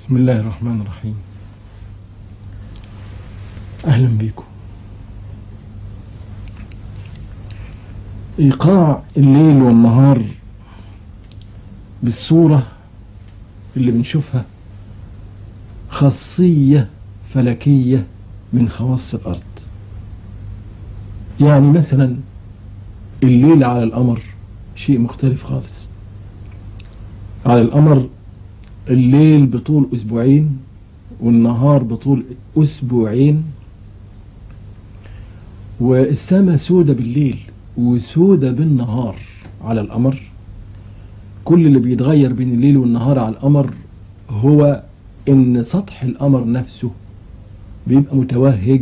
بسم الله الرحمن الرحيم أهلا بكم إيقاع الليل والنهار بالصورة اللي بنشوفها خاصية فلكية من خواص الأرض يعني مثلا الليل على القمر شيء مختلف خالص على القمر الليل بطول أسبوعين والنهار بطول أسبوعين والسماء سودة بالليل وسودة بالنهار على القمر كل اللي بيتغير بين الليل والنهار على القمر هو ان سطح القمر نفسه بيبقى متوهج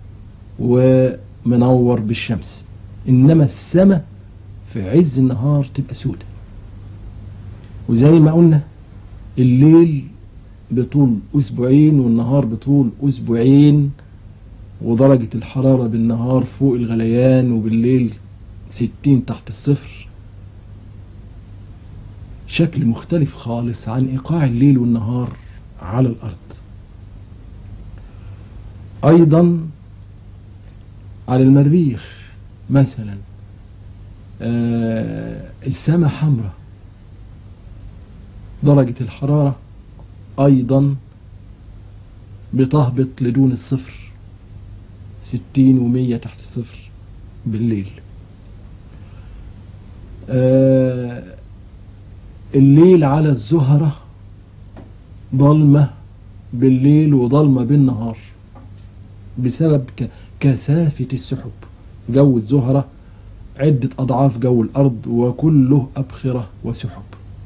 ومنور بالشمس انما السماء في عز النهار تبقى سودة وزي ما قلنا الليل بطول اسبوعين والنهار بطول اسبوعين ودرجة الحرارة بالنهار فوق الغليان وبالليل ستين تحت الصفر شكل مختلف خالص عن إيقاع الليل والنهار على الأرض أيضا على المريخ مثلا آه السماء حمراء درجة الحرارة أيضا بتهبط لدون الصفر ستين ومية تحت الصفر بالليل آه الليل على الزهرة ضلمة بالليل وضلمة بالنهار بسبب كثافة السحب جو الزهرة عدة أضعاف جو الأرض وكله أبخرة وسحب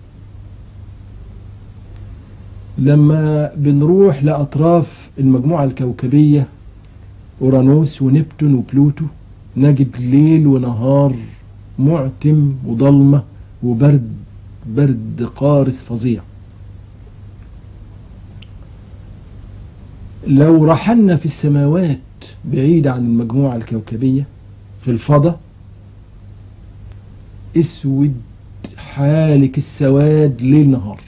لما بنروح لأطراف المجموعة الكوكبية أورانوس ونبتون وبلوتو نجد ليل ونهار معتم وضلمة وبرد برد قارس فظيع لو رحلنا في السماوات بعيد عن المجموعة الكوكبية في الفضاء اسود حالك السواد ليل نهار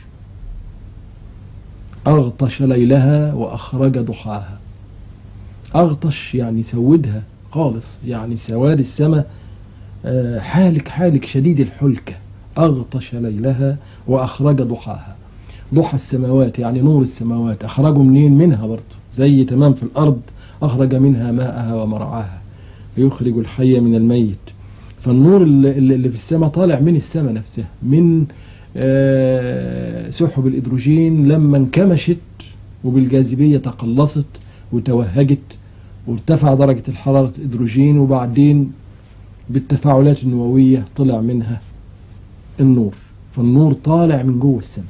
أغطش ليلها وأخرج ضحاها أغطش يعني سودها خالص يعني سواد السماء حالك حالك شديد الحلكة أغطش ليلها وأخرج ضحاها ضحى السماوات يعني نور السماوات أخرجوا منين منها برضه زي تمام في الأرض أخرج منها ماءها ومرعاها يخرج الحي من الميت فالنور اللي, اللي في السماء طالع من السماء نفسها من آه سحب الإدروجين لما انكمشت وبالجاذبية تقلصت وتوهجت وارتفع درجة الحرارة الإدروجين وبعدين بالتفاعلات النووية طلع منها النور فالنور طالع من جوه السماء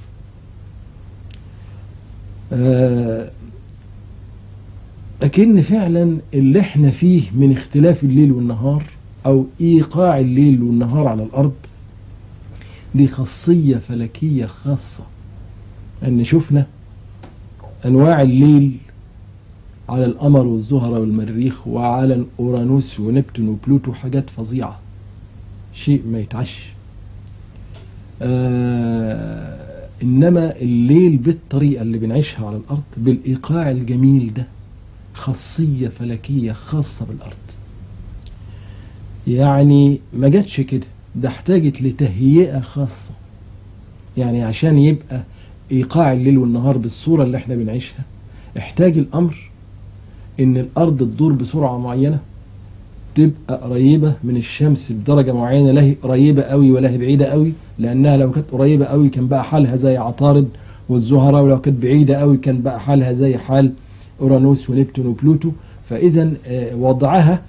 آه لكن فعلا اللي احنا فيه من اختلاف الليل والنهار او ايقاع الليل والنهار على الارض دي خاصية فلكية خاصة ان شفنا انواع الليل على القمر والزهرة والمريخ وعلى اورانوس ونبتون وبلوتو حاجات فظيعة شيء ما يتعش آه انما الليل بالطريقة اللي بنعيشها على الارض بالايقاع الجميل ده خاصية فلكية خاصة بالارض يعني ما جاتش كده ده احتاجت لتهيئة خاصة يعني عشان يبقى ايقاع الليل والنهار بالصورة اللي احنا بنعيشها احتاج الامر ان الارض تدور بسرعة معينة تبقى قريبة من الشمس بدرجة معينة لا هي قريبة قوي ولا هي بعيدة قوي لأنها لو كانت قريبة قوي كان بقى حالها زي عطارد والزهرة ولو كانت بعيدة قوي كان بقى حالها زي حال أورانوس ونبتون وبلوتو فإذا وضعها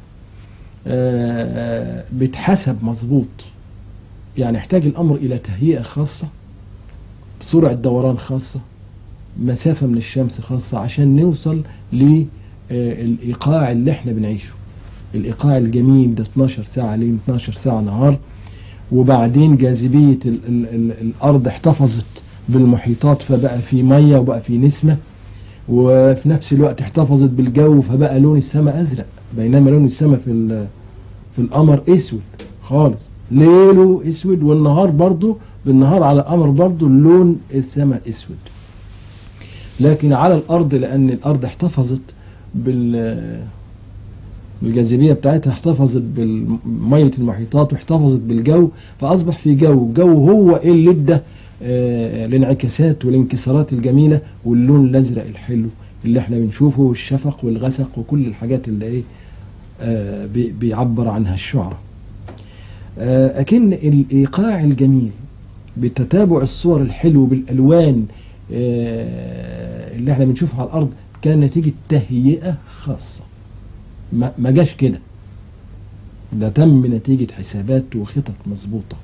بتحسب مظبوط يعني يحتاج الأمر إلى تهيئة خاصة بسرعة دوران خاصة مسافة من الشمس خاصة عشان نوصل للإيقاع اللي احنا بنعيشه الايقاع الجميل ده 12 ساعه ليل 12 ساعه نهار وبعدين جاذبيه ال ال ال الارض احتفظت بالمحيطات فبقى في ميه وبقى في نسمه وفي نفس الوقت احتفظت بالجو فبقى لون السماء ازرق بينما لون السماء في في القمر اسود خالص ليله اسود والنهار برضه بالنهار على القمر برضه لون السماء اسود لكن على الأرض لأن الأرض احتفظت بال الجاذبية بتاعتها احتفظت بمية المحيطات واحتفظت بالجو فأصبح في جو الجو هو اللي ادى آه، الانعكاسات والانكسارات الجميلة واللون الأزرق الحلو اللي احنا بنشوفه والشفق والغسق وكل الحاجات اللي ايه آه، بي- بيعبر عنها الشعراء آه، أكن الإيقاع الجميل بتتابع الصور الحلو بالألوان آه، اللي احنا بنشوفها على الأرض كان نتيجة تهيئة خاصة ما ما جاش كده ده تم نتيجة حسابات وخطط مظبوطة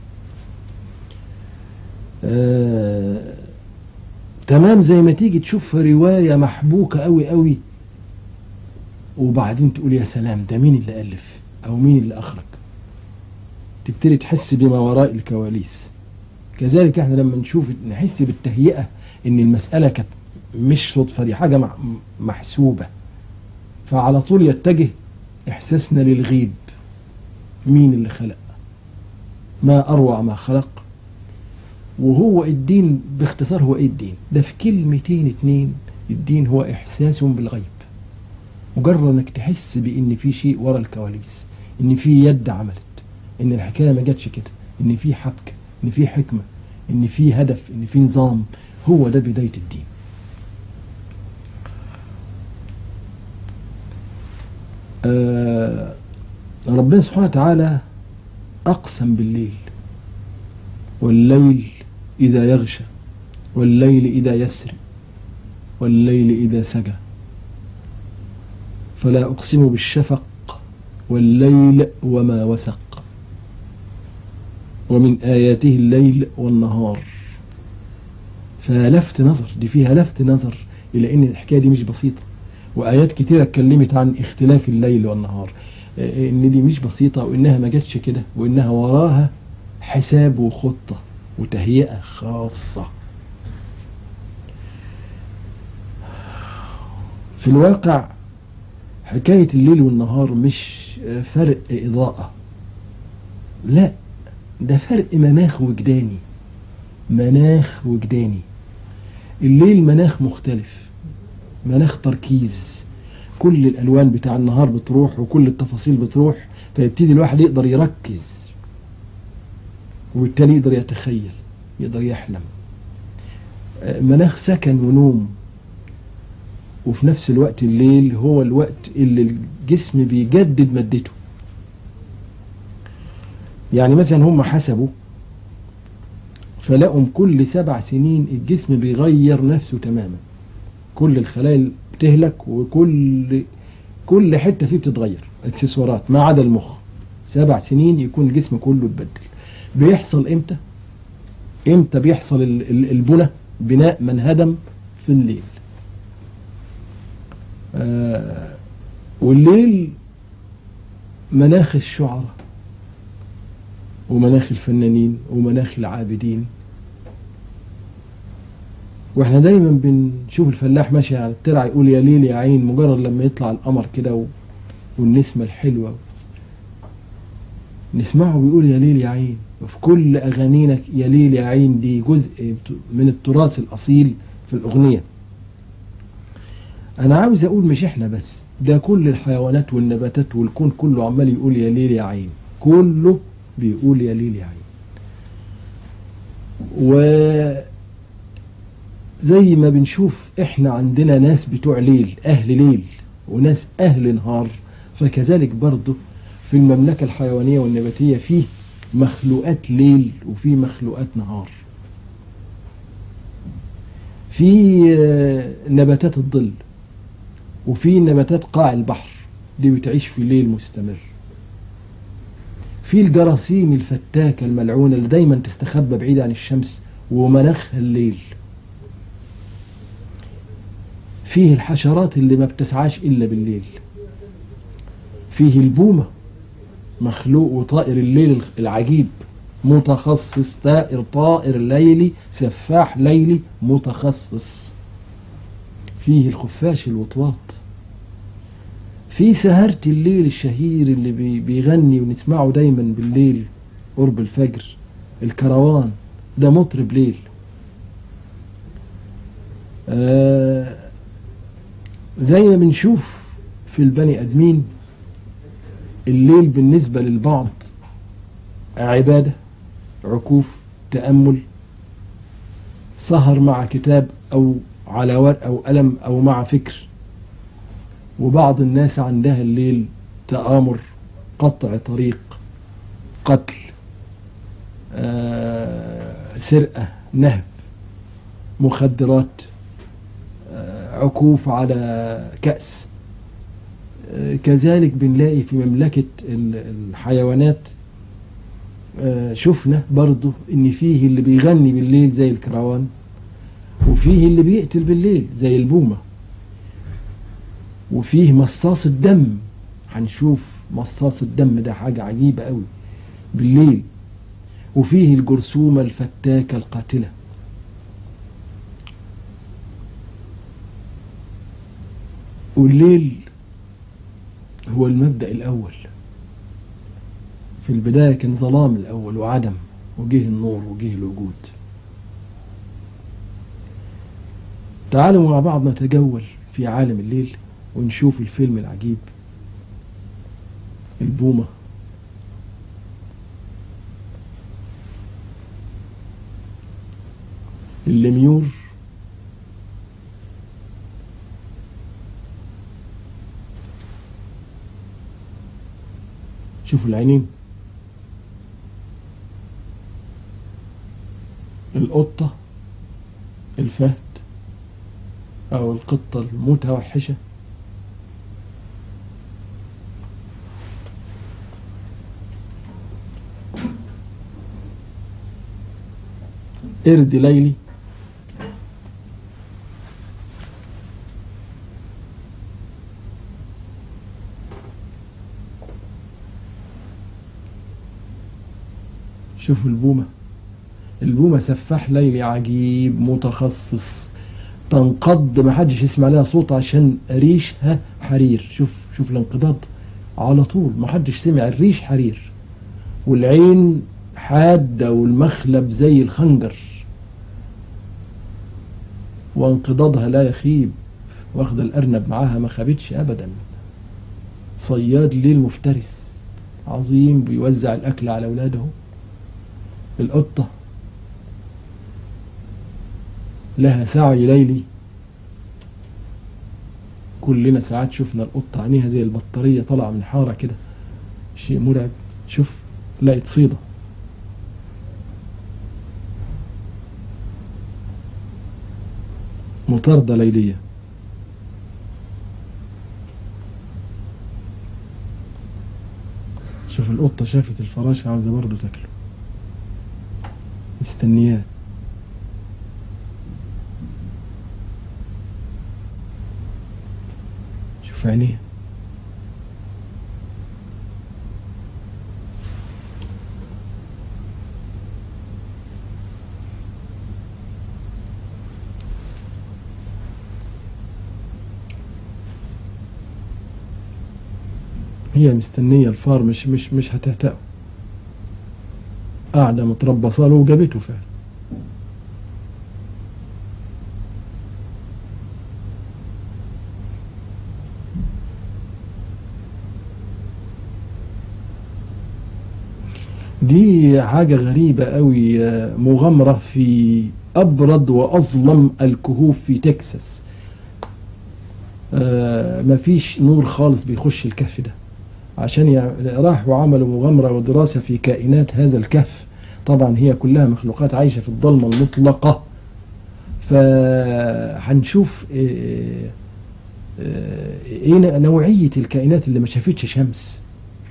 آه تمام زي ما تيجي تشوف رواية محبوكة قوي قوي وبعدين تقول يا سلام ده مين اللي ألف أو مين اللي أخرج تبتدي تحس بما وراء الكواليس كذلك احنا لما نشوف نحس بالتهيئة ان المسألة كانت مش صدفة دي حاجة مع- محسوبة فعلى طول يتجه إحساسنا للغيب مين اللي خلق ما أروع ما خلق وهو الدين باختصار هو إيه الدين ده في كلمتين اتنين الدين هو إحساس بالغيب مجرد انك تحس بان في شيء ورا الكواليس ان في يد عملت ان الحكايه ما جاتش كده ان في حبكه ان في حكمه ان في هدف ان في نظام هو ده بدايه الدين آه ربنا سبحانه وتعالى أقسم بالليل والليل إذا يغشى والليل إذا يسري والليل إذا سجى فلا أقسم بالشفق والليل وما وسق ومن آياته الليل والنهار فلفت نظر دي فيها لفت نظر إلى أن الحكاية دي مش بسيطة وآيات كتيرة اتكلمت عن اختلاف الليل والنهار آه، إن دي مش بسيطة وإنها ما جاتش كده وإنها وراها حساب وخطة وتهيئة خاصة في الواقع حكاية الليل والنهار مش آه، فرق إضاءة لا ده فرق مناخ وجداني مناخ وجداني الليل مناخ مختلف مناخ تركيز كل الالوان بتاع النهار بتروح وكل التفاصيل بتروح فيبتدي الواحد يقدر يركز وبالتالي يقدر يتخيل يقدر يحلم آه، مناخ سكن ونوم وفي نفس الوقت الليل هو الوقت اللي الجسم بيجدد مادته يعني مثلا هم حسبوا فلقوا كل سبع سنين الجسم بيغير نفسه تماما كل الخلايا بتهلك وكل كل حته فيه بتتغير اكسسوارات ما عدا المخ سبع سنين يكون الجسم كله اتبدل بيحصل امتى امتى بيحصل ال- ال- البنى بناء من هدم في الليل آه والليل مناخ الشعراء ومناخ الفنانين ومناخ العابدين واحنا دايما بنشوف الفلاح ماشي على الترع يقول يا ليل يا عين مجرد لما يطلع القمر كده و... والنسمة الحلوة نسمعه بيقول يا ليل يا عين وفي كل أغانينا يا ليل يا عين دي جزء من التراث الأصيل في الأغنية أنا عاوز أقول مش إحنا بس ده كل الحيوانات والنباتات والكون كله عمال يقول يا ليل يا عين كله بيقول يا ليل يا عين و زي ما بنشوف احنا عندنا ناس بتوع ليل اهل ليل وناس اهل نهار فكذلك برضه في المملكة الحيوانية والنباتية فيه مخلوقات ليل وفي مخلوقات نهار في آه، نباتات الظل وفي نباتات قاع البحر دي بتعيش في ليل مستمر في الجراثيم الفتاكة الملعونة اللي دايما تستخبى بعيد عن الشمس ومناخها الليل فيه الحشرات اللي ما بتسعاش إلا بالليل فيه البومة مخلوق وطائر الليل العجيب متخصص طائر طائر ليلي سفاح ليلي متخصص فيه الخفاش الوطواط في سهرة الليل الشهير اللي بي- بيغني ونسمعه دايما بالليل قرب الفجر الكروان ده مطرب ليل آه زي ما بنشوف في البني ادمين الليل بالنسبه للبعض عباده عكوف تامل سهر مع كتاب او على ورق او قلم او مع فكر وبعض الناس عندها الليل تآمر قطع طريق قتل آه سرقة نهب مخدرات آه عكوف على كأس آه كذلك بنلاقي في مملكة الحيوانات شفنا برضو ان فيه اللي بيغني بالليل زي الكروان وفيه اللي بيقتل بالليل زي البومة وفيه مصاص الدم هنشوف مصاص الدم ده حاجة عجيبة قوي بالليل وفيه الجرثومة الفتاكة القاتلة والليل هو المبدأ الأول في البداية كان ظلام الأول وعدم وجه النور وجه الوجود تعالوا مع بعض نتجول في عالم الليل ونشوف الفيلم العجيب البومة الليميور شوفوا العينين القطة الفهد أو القطة المتوحشة قرد ليلي شوفوا البومة البومة سفاح ليلي عجيب متخصص تنقض ما حدش يسمع لها صوت عشان ريشها حرير شوف شوف الانقضاض على طول ما حدش سمع الريش حرير والعين حادة والمخلب زي الخنجر وانقضاضها لا يخيب واخد الأرنب معاها ما خابتش أبدا صياد ليل مفترس عظيم بيوزع الأكل على أولاده القطة لها سعي ليلي كلنا ساعات شفنا القطة عينيها زي البطارية طالعة من حارة كده شيء مرعب شوف لقيت صيدة مطاردة ليلية شوف القطة شافت الفراشة عاوزة برضه تاكله مستنياه شوف عينيه هي مستنية الفار مش مش مش هتهتقه قاعدة متربصة له وجابته فعلا دي حاجة غريبة قوي مغامرة في أبرد وأظلم الكهوف في تكساس آه مفيش نور خالص بيخش الكهف ده عشان راحوا عملوا مغامرة ودراسة في كائنات هذا الكهف طبعا هي كلها مخلوقات عايشة في الضلمة المطلقة فهنشوف ايه, إيه نوعية الكائنات اللي ما شافتش شمس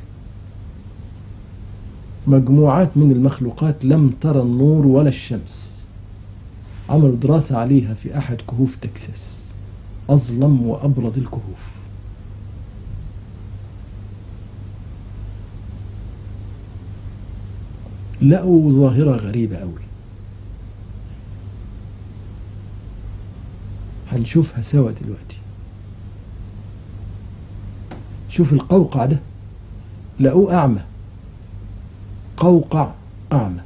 مجموعات من المخلوقات لم ترى النور ولا الشمس عملوا دراسة عليها في أحد كهوف تكساس أظلم وأبرد الكهوف لقوا ظاهرة غريبة أوي هنشوفها سوا دلوقتي شوف القوقع ده لقوه أعمى قوقع أعمى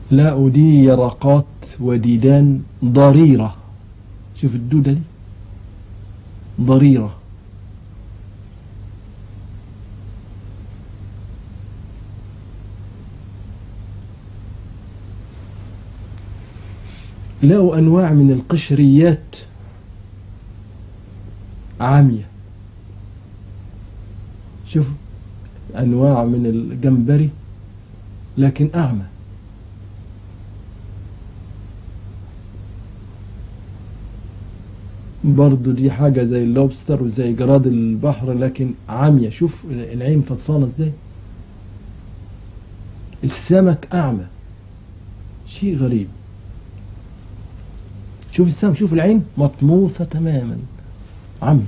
لا ودي يرقات وديدان ضريرة شوف الدودة دي ضريرة لقوا أنواع من القشريات عامية شوفوا أنواع من الجمبري لكن أعمى برضو دي حاجة زي اللوبستر وزي جراد البحر لكن عامية شوف العين فصانة ازاي السمك أعمى شيء غريب شوف السمك شوف العين مطموسة تماما عمي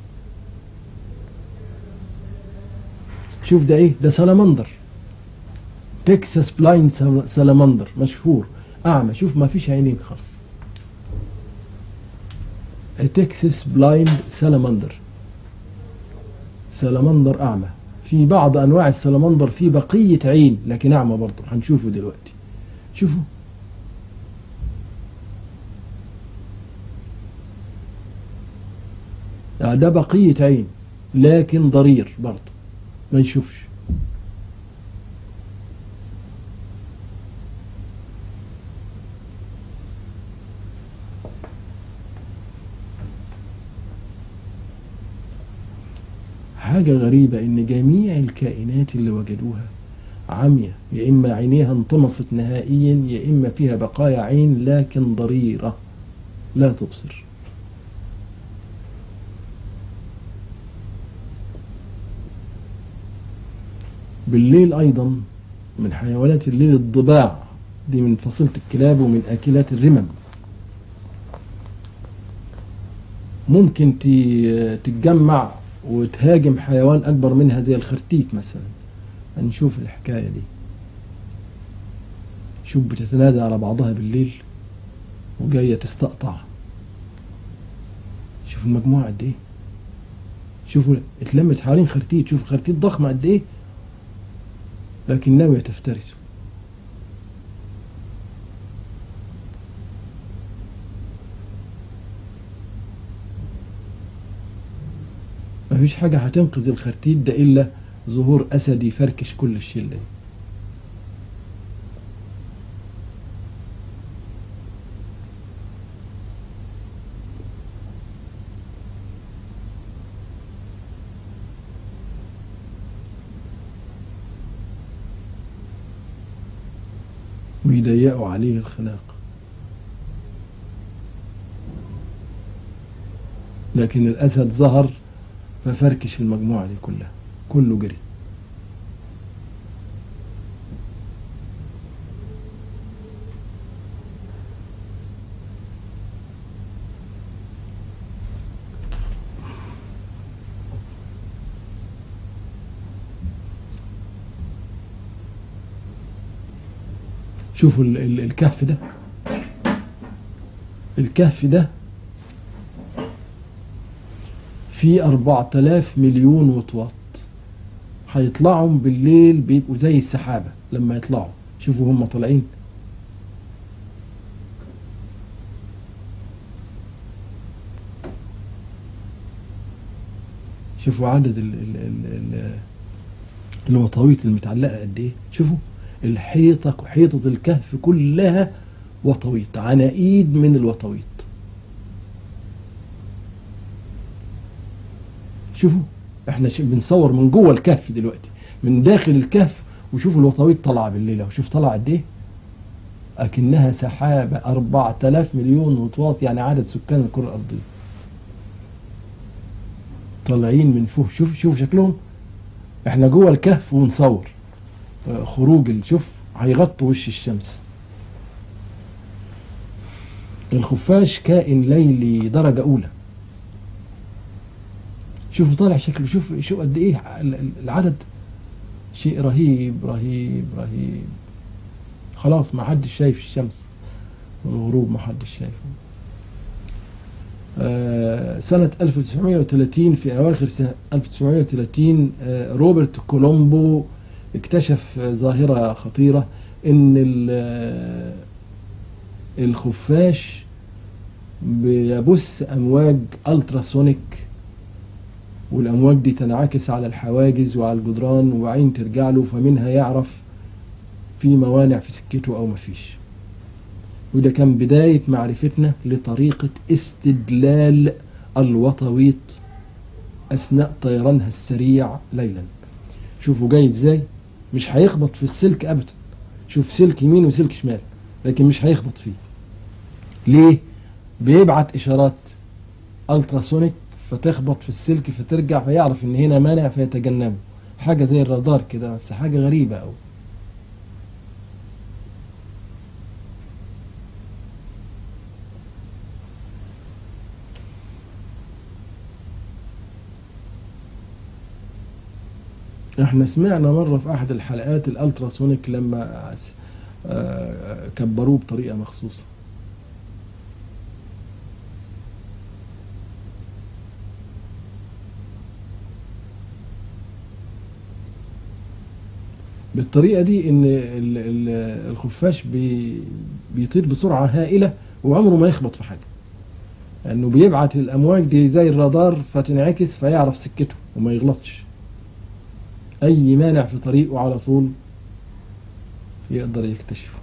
شوف ده ايه ده سلمندر تكساس بلاين سلمندر مشهور اعمى شوف ما فيش عينين خالص تكساس بلايند سلمندر سلمندر اعمى في بعض انواع السلمندر في بقيه عين لكن اعمى برضه هنشوفه دلوقتي شوفوا ده بقيه عين لكن ضرير برضه ما يشوفش حاجة غريبة إن جميع الكائنات اللي وجدوها عمية يا إما عينيها انطمست نهائيا يا إما فيها بقايا عين لكن ضريرة لا تبصر بالليل أيضا من حيوانات الليل الضباع دي من فصيلة الكلاب ومن أكلات الرمم ممكن تتجمع وتهاجم حيوان أكبر منها زي الخرتيت مثلا هنشوف الحكاية دي شوف بتتنادى على بعضها بالليل وجاية تستقطع شوف المجموعة قد ايه شوفوا اتلمت حوالين خرتيت شوف خرتيت ضخمة قد ايه لكن ناوية تفترسه مفيش حاجة هتنقذ الخرتيت ده إلا ظهور أسد يفركش كل الشلة دي ويضيقوا عليه الخناق لكن الأسد ظهر ففركش المجموعة دي كلها كله جري شوفوا ال- ال- الكهف ده الكهف ده فيه أربعة آلاف مليون وطواط هيطلعوا بالليل بيبقوا زي السحابة لما يطلعوا شوفوا هم طالعين شوفوا عدد ال ال ال ال الوطاويط المتعلقة قد ايه شوفوا الحيطة حيطة الكهف كلها وطويط عناقيد من الوطويط شوفوا احنا ش- بنصور من جوه الكهف دلوقتي من داخل الكهف وشوفوا الوطويط طالعه بالليل وشوف طالعه قد ايه اكنها سحابه 4000 مليون وطواط يعني عدد سكان الكره الارضيه طالعين من فوق شوف شوف شكلهم احنا جوه الكهف ونصور آه، خروج ال- شوف هيغطوا وش الشمس الخفاش كائن ليلي درجة أولى شوفوا طالع شكله شوف شو قد إيه ال- ال- العدد شيء رهيب رهيب رهيب خلاص ما حدش شايف الشمس والغروب ما حدش شايفه آه، سنة 1930 في أواخر سنة 1930 آه، روبرت كولومبو اكتشف آه، ظاهرة خطيرة ان ال- الخفاش بيبث امواج التراسونيك والامواج دي تنعكس على الحواجز وعلى الجدران وبعدين ترجع له فمنها يعرف في موانع في سكته او مفيش وده كان بداية معرفتنا لطريقة استدلال الوطويط أثناء طيرانها السريع ليلا شوفوا جاي ازاي مش هيخبط في السلك أبدا شوف سلك يمين وسلك شمال لكن مش هيخبط فيه ليه بيبعت إشارات ألتراسونيك فتخبط في السلك فترجع فيعرف ان هنا مانع فيتجنبه حاجة زي الرادار كده بس حاجة غريبة أوي احنا سمعنا مرة في احد الحلقات الالتراسونيك لما س- آه، كبروه بطريقة مخصوصة بالطريقة دي ان ال- ال- الخفاش بي بيطير بسرعة هائلة وعمره ما يخبط في حاجة لانه بيبعت الامواج دي زي الرادار فتنعكس فيعرف سكته وما يغلطش اي مانع في طريقه على طول يقدر يكتشفه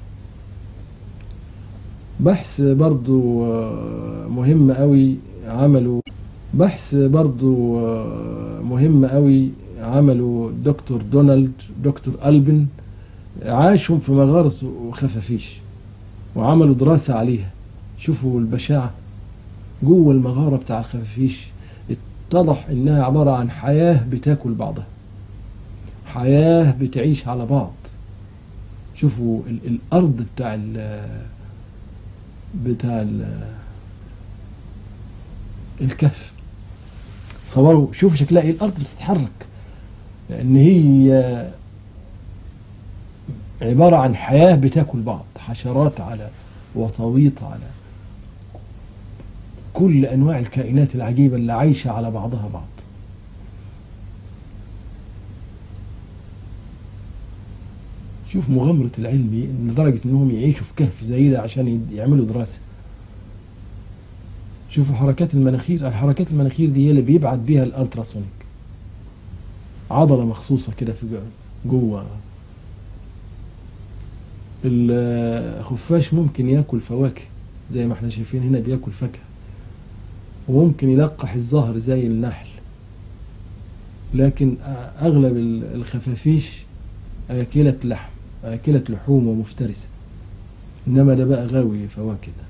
بحث برضو آه، مهم قوي عمله بحث برضو آه، مهم قوي عمله دكتور دونالد دكتور ألبن عاشهم في مغارة وخفافيش وعملوا دراسة عليها شوفوا البشاعة جوه المغارة بتاع الخفافيش اتضح انها عبارة عن حياة بتاكل بعضها حياة بتعيش على بعض شوفوا ال الأرض بتاع ال بتاع ال الكهف صوروا شوفوا شكلها ايه الأرض بتتحرك لأن هي عبارة عن حياة بتاكل بعض حشرات على وطويط على كل أنواع الكائنات العجيبة اللي عايشة على بعضها بعض شوف مغامرة العلم لدرجة انهم يعيشوا في كهف زي ده عشان يد- يعملوا دراسة شوفوا حركات المناخير حركات المناخير دي هي اللي بيبعت بيها الالتراسونيك عضلة مخصوصة كده في جو- جوه الخفاش ممكن ياكل فواكه زي ما احنا شايفين هنا بياكل فاكهة وممكن يلقح الزهر زي النحل لكن اغلب ال- الخفافيش آكلة لحم آكلة لحوم ومفترسة إنما ده بقى غاوي فواكه ده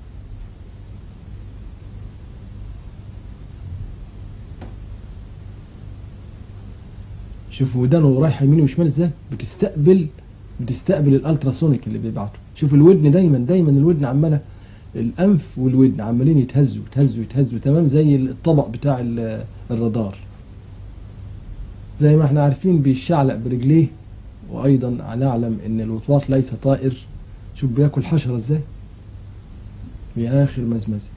شوفوا ودانه رايحة يمين وشمال ازاي بتستقبل بتستقبل الالتراسونيك اللي بيبعته شوف الودن دايما دايما الودن عمالة الانف والودن عمالين يتهزوا يتهزوا يتهزوا تمام زي الطبق بتاع ال- الرادار زي ما احنا عارفين بيشعلق برجليه وايضا نعلم ان الوطواط ليس طائر شوف بياكل حشرة ازاي في اخر مزمزة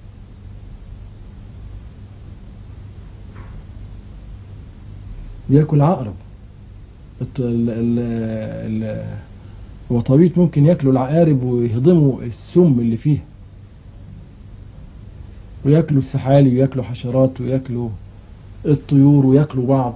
بياكل عقرب الط- ال ال ال الوطاويط ممكن ياكلوا العقارب ويهضموا السم اللي فيها وياكلوا السحالي وياكلوا حشرات وياكلوا الطيور وياكلوا بعض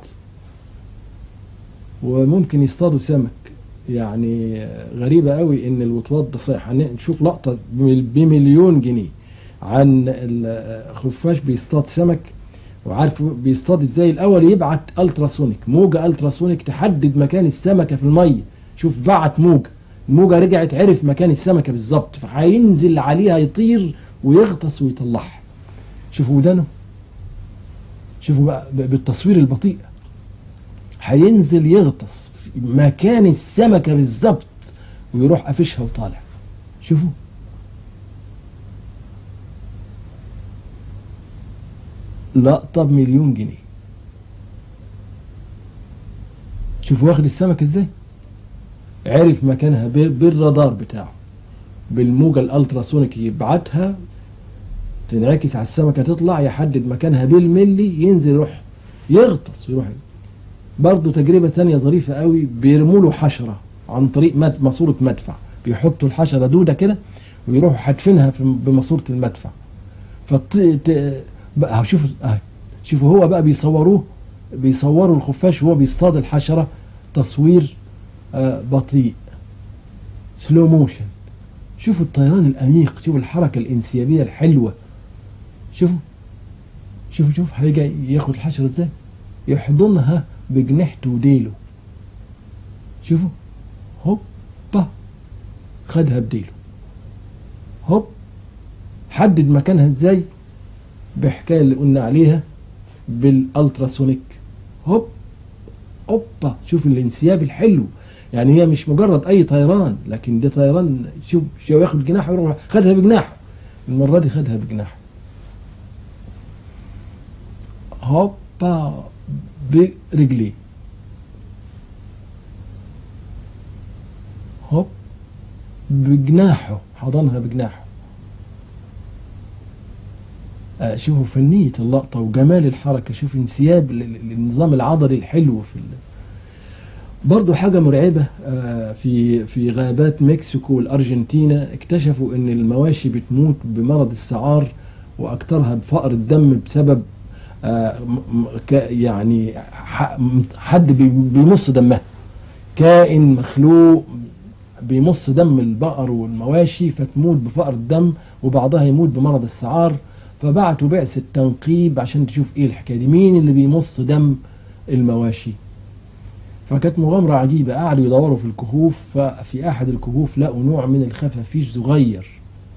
وممكن يصطادوا سمك يعني غريبة قوي ان الوطواط ده صحيح هنشوف لقطة بمل- بمليون جنيه عن الخفاش بيصطاد سمك وعارف بيصطاد ازاي الاول يبعت التراسونيك موجة التراسونيك تحدد مكان السمكة في المية شوف بعت موجة الموجة رجعت عرف مكان السمكة بالظبط فهينزل عليها يطير ويغطس ويطلعها شوفوا ودانه شوفوا بقى ب- بالتصوير البطيء هينزل يغطس في مكان السمكة بالظبط ويروح قافشها وطالع شوفوا لقطة بمليون جنيه شوفوا واخد السمكة ازاي عرف مكانها بال- بالرادار بتاعه بالموجة الالتراسونيك يبعتها تنعكس على السمكة تطلع يحدد مكانها بالملي ينزل يروح يغطس ويروح برضه تجربة تانية ظريفة قوي بيرموا له حشرة عن طريق مد- ماسورة مدفع بيحطوا الحشرة دودة كده ويروحوا حادفينها في- بماسورة المدفع فت... ت... بقى شوفوا آه. شوفوا هو بقى بيصوروه بيصوروا الخفاش وهو بيصطاد الحشرة تصوير آه بطيء سلو موشن شوفوا الطيران الأنيق شوفوا الحركة الانسيابية الحلوة شوفوا شوفوا شوفوا هيجي ياخد الحشرة ازاي يحضنها بجناحته وديله شوفوا هوبا خدها بديله هوب حدد مكانها ازاي بحكايه اللي قلنا عليها بالالتراسونيك هوب هوبا شوف الانسياب الحلو يعني هي مش مجرد اي طيران لكن ده طيران شوف شوف ياخد جناحه ويروح خدها بجناحه المره دي خدها بجناحه هوبا برجليه هوب بجناحه حضنها بجناحه آه، شوفوا فنية اللقطة وجمال الحركة شوف انسياب ل- ل- للنظام العضلي الحلو في ال... برضو حاجة مرعبة آه، في في غابات مكسيكو والأرجنتينا اكتشفوا إن المواشي بتموت بمرض السعار وأكثرها بفقر الدم بسبب آه، م- م- ك- يعني ح- م- حد بي- بيمص دمها كائن مخلوق بيمص دم البقر والمواشي فتموت بفقر الدم وبعضها يموت بمرض السعار فبعتوا بعثة تنقيب عشان تشوف ايه الحكايه دي مين اللي بيمص دم المواشي فكانت مغامرة عجيبة قعدوا يدوروا في الكهوف ففي أحد الكهوف لقوا نوع من الخفافيش صغير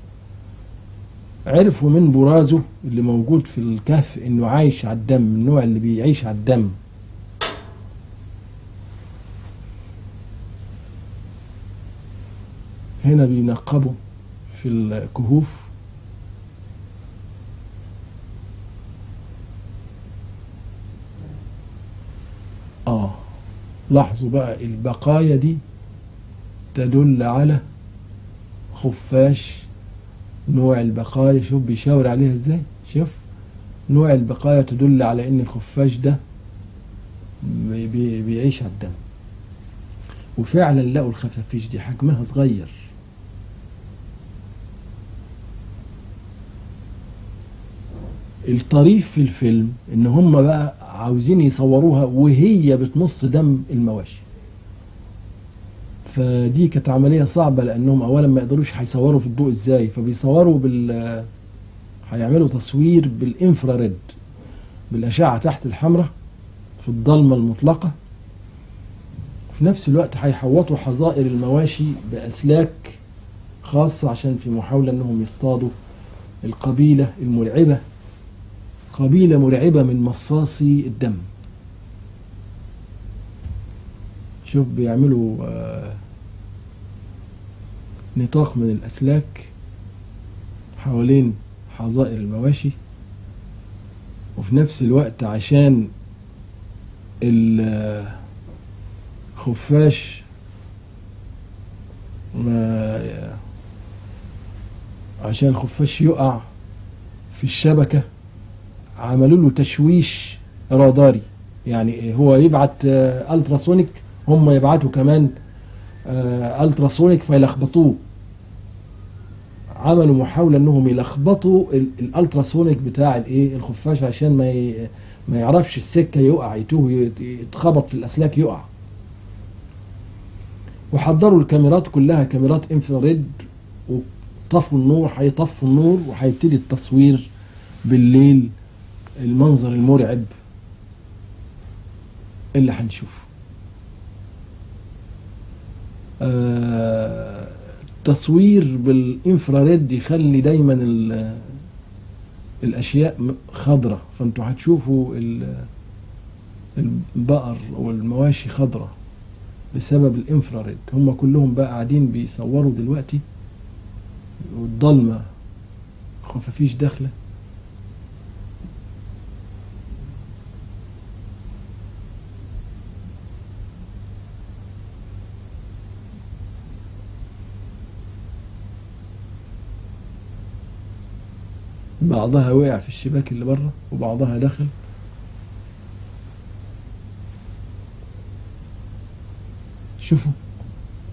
عرفوا من برازه اللي موجود في الكهف انه عايش على الدم النوع اللي بيعيش على الدم هنا بينقبوا في الكهوف اه لاحظوا بقى البقايا دي تدل على خفاش نوع البقايا شوف بيشاور عليها ازاي شوف نوع البقايا تدل على ان الخفاش ده بي بي بيعيش على الدم وفعلا لقوا الخفافيش دي حجمها صغير الطريف في الفيلم ان هم بقى عاوزين يصوروها وهي بتمص دم المواشي فدي كانت عملية صعبة لأنهم أولا ما يقدروش هيصوروا في الضوء إزاي فبيصوروا بال هيعملوا تصوير بالإنفراريد بالأشعة تحت الحمراء في الضلمة المطلقة في نفس الوقت هيحوطوا حظائر المواشي بأسلاك خاصة عشان في محاولة أنهم يصطادوا القبيلة المرعبة قبيلة مرعبة من مصاصي الدم شوف بيعملوا آه، نطاق من الأسلاك حوالين حظائر المواشي وفي نفس الوقت عشان الخفاش ما عشان الخفاش يقع في الشبكة عملوا له تشويش راداري يعني هو يبعت آه، التراسونيك هم يبعتوا كمان آه، التراسونيك فيلخبطوه عملوا محاولة انهم يلخبطوا ال- الالتراسونيك بتاع الايه الخفاش عشان ما ي... ما يعرفش السكة يقع يتوه يت- يتخبط في الاسلاك يقع وحضروا الكاميرات كلها كاميرات انفراريد وطفوا النور هيطفوا النور وهيبتدي التصوير بالليل المنظر المرعب اللي هنشوفه آه، تصوير بالانفراريد يخلي دايما ال- الاشياء م- خضرة فانتوا هتشوفوا ال- البقر والمواشي خضرة بسبب الانفراريد هم كلهم بقى قاعدين بيصوروا دلوقتي والضلمة خفافيش داخله بعضها وقع في الشباك اللي بره وبعضها دخل شوفوا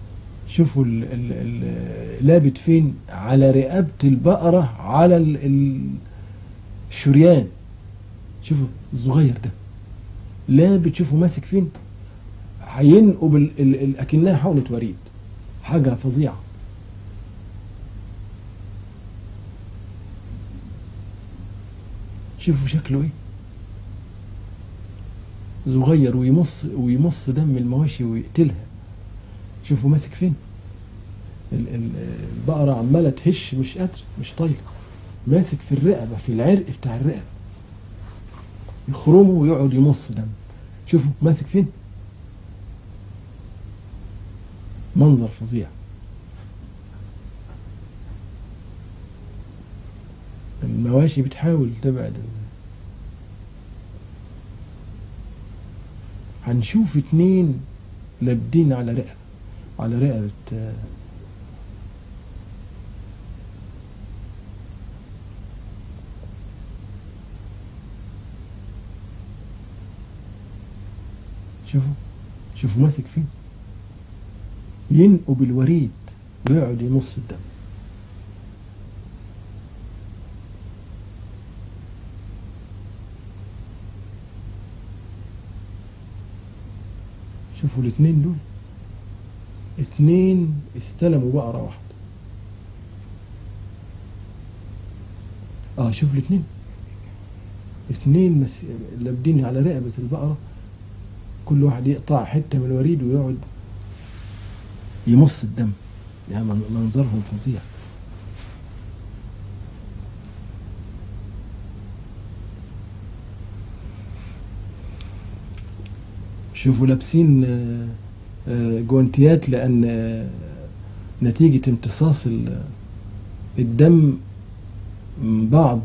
شوفوا ال ال ال لابت فين على رقبة البقرة على ال ال الشريان شوفوا الصغير ده لابت شوفوا ماسك فين هينقب ال- ال- ال- اكنها حقنة وريد حاجة فظيعة شوفوا شكله ايه صغير ويمص ويمص دم المواشي ويقتلها شوفوا ماسك فين ال- ال- البقرة عمالة تهش مش قادرة مش طايلة ماسك في الرقبة في العرق بتاع الرقبة يخرمه ويقعد يمص دم شوفوا ماسك فين منظر فظيع المواشي بتحاول تبعد ال- هنشوف اتنين لابدين على رقبة على رقبة آه، شوفوا شوفوا ماسك فين ينقب الوريد ويقعد يمص الدم شوفوا الاتنين دول اتنين استلموا بقرة واحدة اه شوف الاتنين اتنين مس... لابدين على رقبة البقرة كل واحد يقطع حتة من الوريد ويقعد يمص الدم يعني من- منظرهم فظيع شوفوا لابسين آه، آه، جوانتيات لأن آه، نتيجة امتصاص ال- الدم من بعض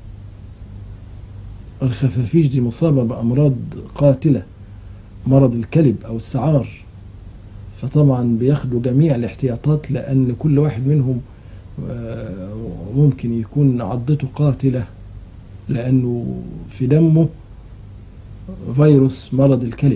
الخفافيش دي مصابة بأمراض قاتلة مرض الكلب أو السعار فطبعا بياخدوا جميع الاحتياطات لأن كل واحد منهم آه، ممكن يكون عضته قاتلة لأنه في دمه فيروس مرض الكلب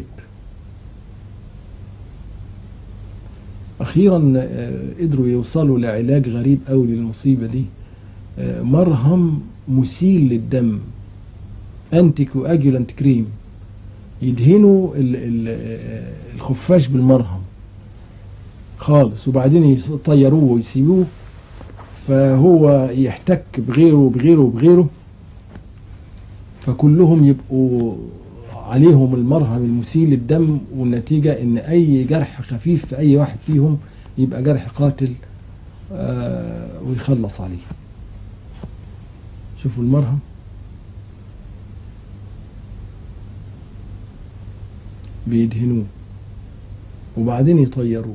أخيرا آه، قدروا يوصلوا لعلاج غريب أوي للمصيبة دي آه، مرهم مسيل للدم أنتي كواجولانت كريم يدهنوا ال- ال- آه، الخفاش بالمرهم خالص وبعدين يطيروه ويسيبوه فهو يحتك بغيره بغيره بغيره فكلهم يبقوا عليهم المرهم المسيل للدم والنتيجة ان اي جرح خفيف في اي واحد فيهم يبقى جرح قاتل آه ويخلص عليه شوفوا المرهم بيدهنوه وبعدين يطيروه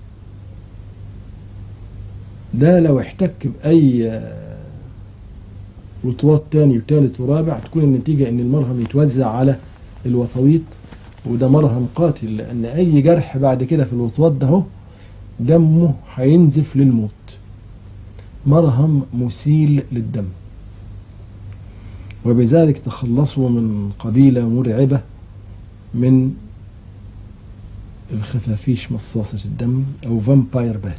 ده لو احتك بأي آه، وطواط تاني وتالت ورابع تكون النتيجة إن المرهم يتوزع على الوطويط وده مرهم قاتل لأن أي جرح بعد كده في الوطواط ده هو دمه هينزف للموت مرهم مسيل للدم وبذلك تخلصوا من قبيلة مرعبة من الخفافيش مصاصة الدم أو فامباير بات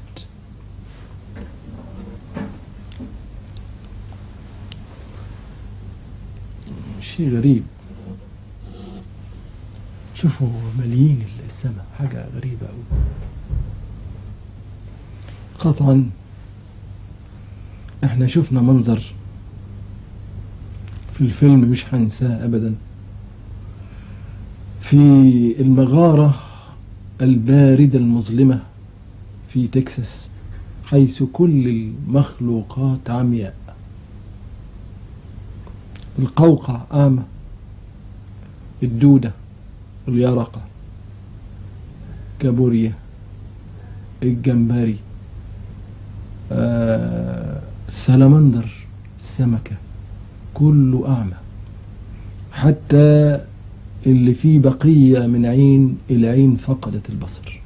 شيء غريب شوفوا مليين السماء حاجة غريبة أوي قطعا احنا شفنا منظر في الفيلم مش هنساه أبدا في المغارة الباردة المظلمة في تكساس حيث كل المخلوقات عمياء القوقع أعمى الدودة اليرقة كابوريا الجمبري آه السلمندر السمكة كله أعمى حتى اللي فيه بقية من عين العين فقدت البصر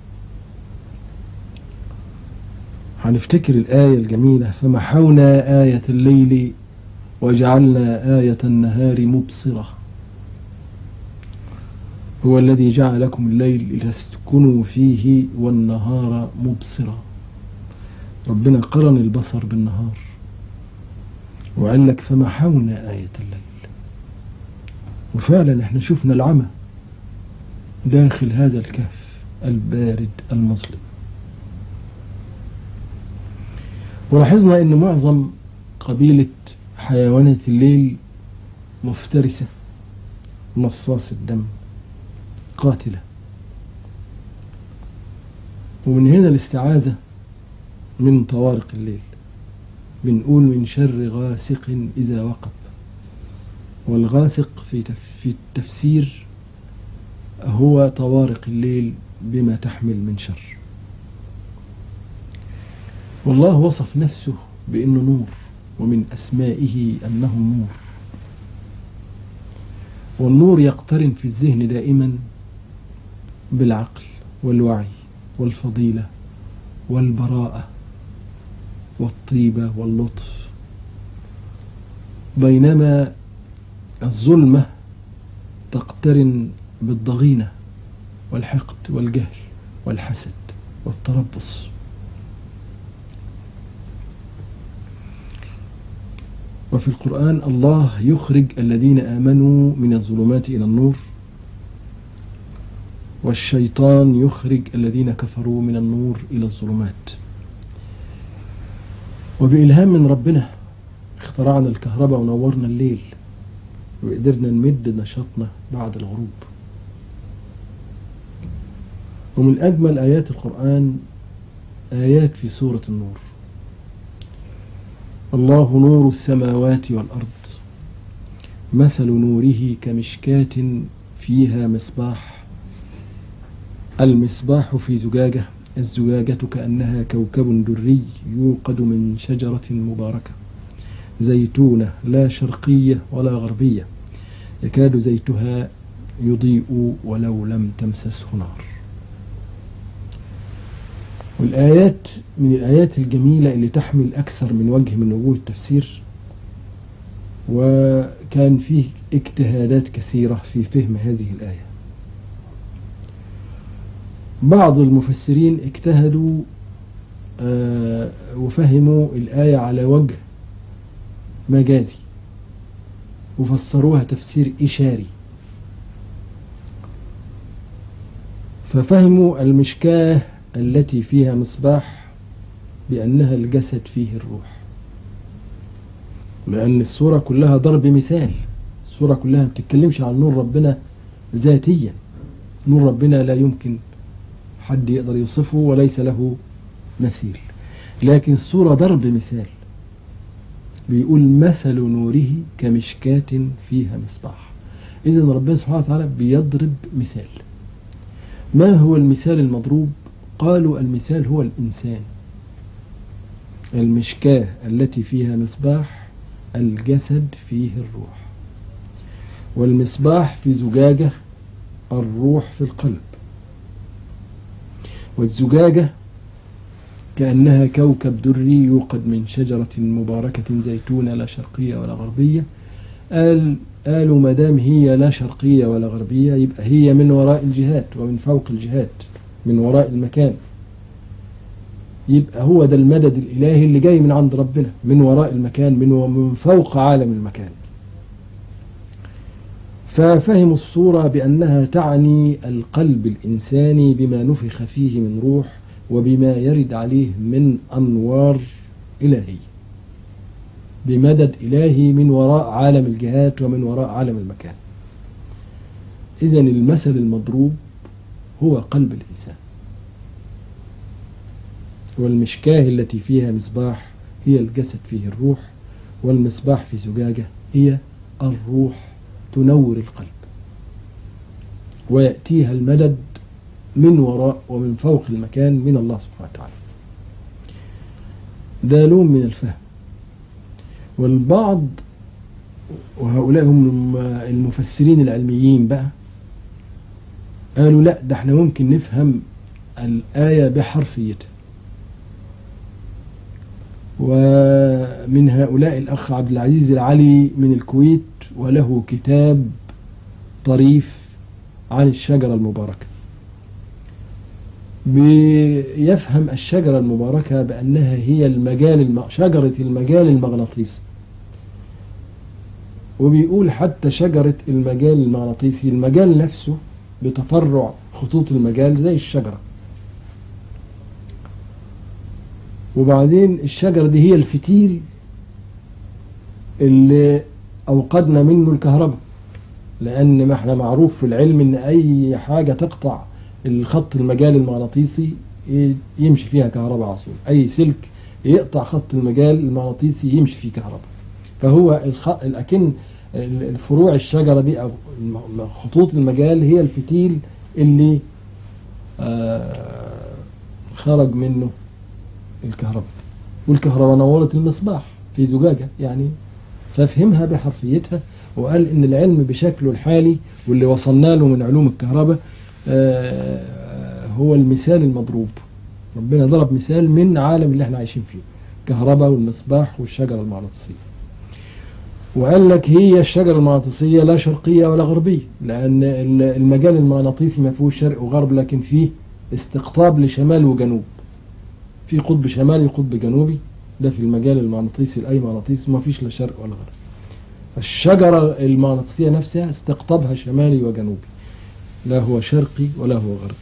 هنفتكر الآية الجميلة فمحونا آية الليل وجعلنا آية النهار مبصرة هو الذي جعل لكم الليل لتسكنوا فيه والنهار مبصرا ربنا قرن البصر بالنهار وقال لك فمحونا آية الليل وفعلا احنا شفنا العمى داخل هذا الكهف البارد المظلم ولاحظنا ان معظم قبيلة حيوانات الليل مفترسة مصاص الدم قاتلة ومن هنا الاستعاذة من طوارق الليل بنقول من شر غاسق إذا وقب والغاسق في تف- في التفسير هو طوارق الليل بما تحمل من شر والله وصف نفسه بأنه نور ومن أسمائه أنه نور والنور يقترن في الذهن دائما بالعقل والوعي والفضيلة والبراءة والطيبة واللطف بينما الظلمة تقترن بالضغينة والحقد والجهل والحسد والتربص وفي القرآن الله يخرج الذين آمنوا من الظلمات إلى النور والشيطان يخرج الذين كفروا من النور إلى الظلمات وبإلهام من ربنا اخترعنا الكهرباء ونورنا الليل وقدرنا نمد نشاطنا بعد الغروب ومن أجمل آيات القرآن آيات في سورة النور الله نور السماوات والأرض مثل نوره كمشكاة فيها مصباح المصباح في زجاجة الزجاجة كأنها كوكب دري يوقد من شجرة مباركة زيتونة لا شرقية ولا غربية يكاد زيتها يضيء ولو لم تمسسه نار والآيات من الآيات الجميلة اللي تحمل أكثر من وجه من وجوه التفسير وكان فيه اجتهادات كثيرة في فهم هذه الآية بعض المفسرين اجتهدوا آه، وفهموا الآية على وجه مجازي وفسروها تفسير إشاري ففهموا المشكاه التي فيها مصباح بأنها الجسد فيه الروح لأن الصورة كلها ضرب مثال الصورة كلها ما بتتكلمش عن نور ربنا ذاتيا نور ربنا لا يمكن حد يقدر يوصفه وليس له مثيل لكن الصورة ضرب مثال بيقول مثل نوره كمشكاة فيها مصباح إذا ربنا سبحانه وتعالى بيضرب مثال ما هو المثال المضروب قالوا المثال هو الإنسان المشكاة التي فيها مصباح الجسد فيه الروح والمصباح في زجاجة الروح في القلب والزجاجة كأنها كوكب دري يوقد من شجرة مباركة زيتونة لا شرقية ولا غربية قال قالوا ما دام هي لا شرقية ولا غربية يبقى هي من وراء الجهات ومن فوق الجهات من وراء المكان يبقى هو ده المدد الإلهي اللي جاي من عند ربنا من وراء المكان من من فوق عالم المكان ففهموا الصورة بأنها تعني القلب الإنساني بما نفخ فيه من روح وبما يرد عليه من أنوار إلهية بمدد إلهي من وراء عالم الجهات ومن وراء عالم المكان إذا المثل المضروب هو قلب الإنسان والمشكاه التي فيها مصباح هي الجسد فيه الروح والمصباح في زجاجة هي الروح تنور القلب ويأتيها المدد من وراء ومن فوق المكان من الله سبحانه وتعالى ده لون من الفهم والبعض وهؤلاء هم المفسرين العلميين بقى قالوا لا ده احنا ممكن نفهم الآية بحرفيتها ومن هؤلاء الأخ عبد العزيز العلي من الكويت وله كتاب طريف عن الشجرة المباركة بيفهم الشجرة المباركة بأنها هي المجال الم... شجرة المجال المغناطيسي وبيقول حتى شجرة المجال المغناطيسي المجال نفسه بتفرع خطوط المجال زي الشجرة وبعدين الشجرة دي هي الفتيل اللي أوقدنا منه الكهرباء لأن ما احنا معروف في العلم إن أي حاجة تقطع الخط المجال المغناطيسي يمشي فيها كهرباء على طول أي سلك يقطع خط المجال المغناطيسي يمشي فيه كهرباء فهو الخ... الأكن الفروع الشجرة دي أو خطوط المجال هي الفتيل اللي آه خرج منه الكهرباء والكهرباء نورت المصباح في زجاجة يعني ففهمها بحرفيتها وقال ان العلم بشكله الحالي واللي وصلنا له من علوم الكهرباء آه هو المثال المضروب ربنا ضرب مثال من عالم اللي احنا عايشين فيه كهرباء والمصباح والشجرة المغناطيسية وقال لك هي الشجرة المغناطيسية لا شرقية ولا غربية لأن المجال المغناطيسي ما فيهوش شرق وغرب لكن فيه استقطاب لشمال وجنوب في قطب شمالي وقطب جنوبي ده في المجال المغناطيسي الأي مغناطيسي ما فيش لا شرق ولا غرب الشجرة المغناطيسية نفسها استقطابها شمالي وجنوبي لا هو شرقي ولا هو غربي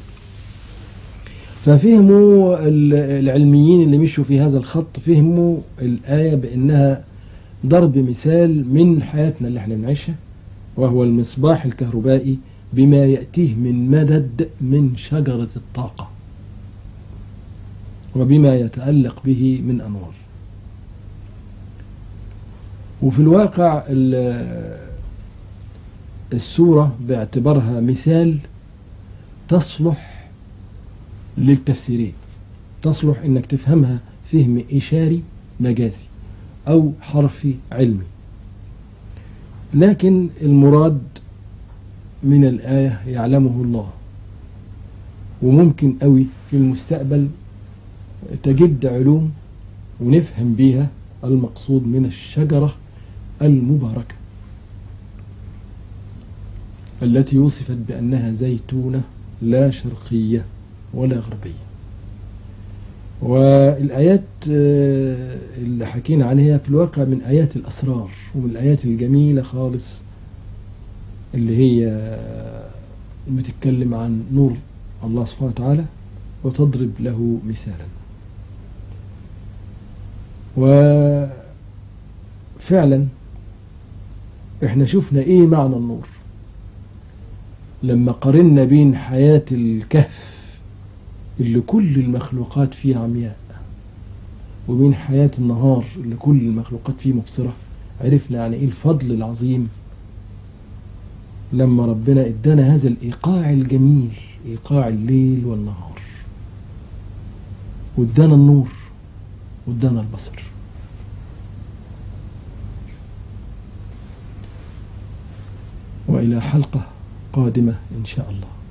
ففهموا العلميين اللي مشوا في هذا الخط فهموا الآية بأنها ضرب مثال من حياتنا اللي احنا بنعيشها وهو المصباح الكهربائي بما يأتيه من مدد من شجرة الطاقة وبما يتألق به من أنوار وفي الواقع السورة باعتبارها مثال تصلح للتفسيرين تصلح انك تفهمها فهم إشاري مجازي أو حرفي علمي لكن المراد من الآية يعلمه الله وممكن قوي في المستقبل تجد علوم ونفهم بيها المقصود من الشجرة المباركة التي وصفت بأنها زيتونة لا شرقية ولا غربية والآيات اللي حكينا عنها في الواقع من آيات الأسرار ومن الآيات الجميلة خالص اللي هي بتتكلم عن نور الله سبحانه وتعالى وتضرب له مثالا وفعلا احنا شفنا ايه معنى النور لما قارنا بين حياة الكهف اللي كل المخلوقات فيه عمياء وبين حياة النهار اللي كل المخلوقات فيه مبصرة عرفنا يعني ايه الفضل العظيم لما ربنا ادانا هذا الايقاع الجميل ايقاع الليل والنهار وادانا النور وادانا البصر والى حلقه قادمه ان شاء الله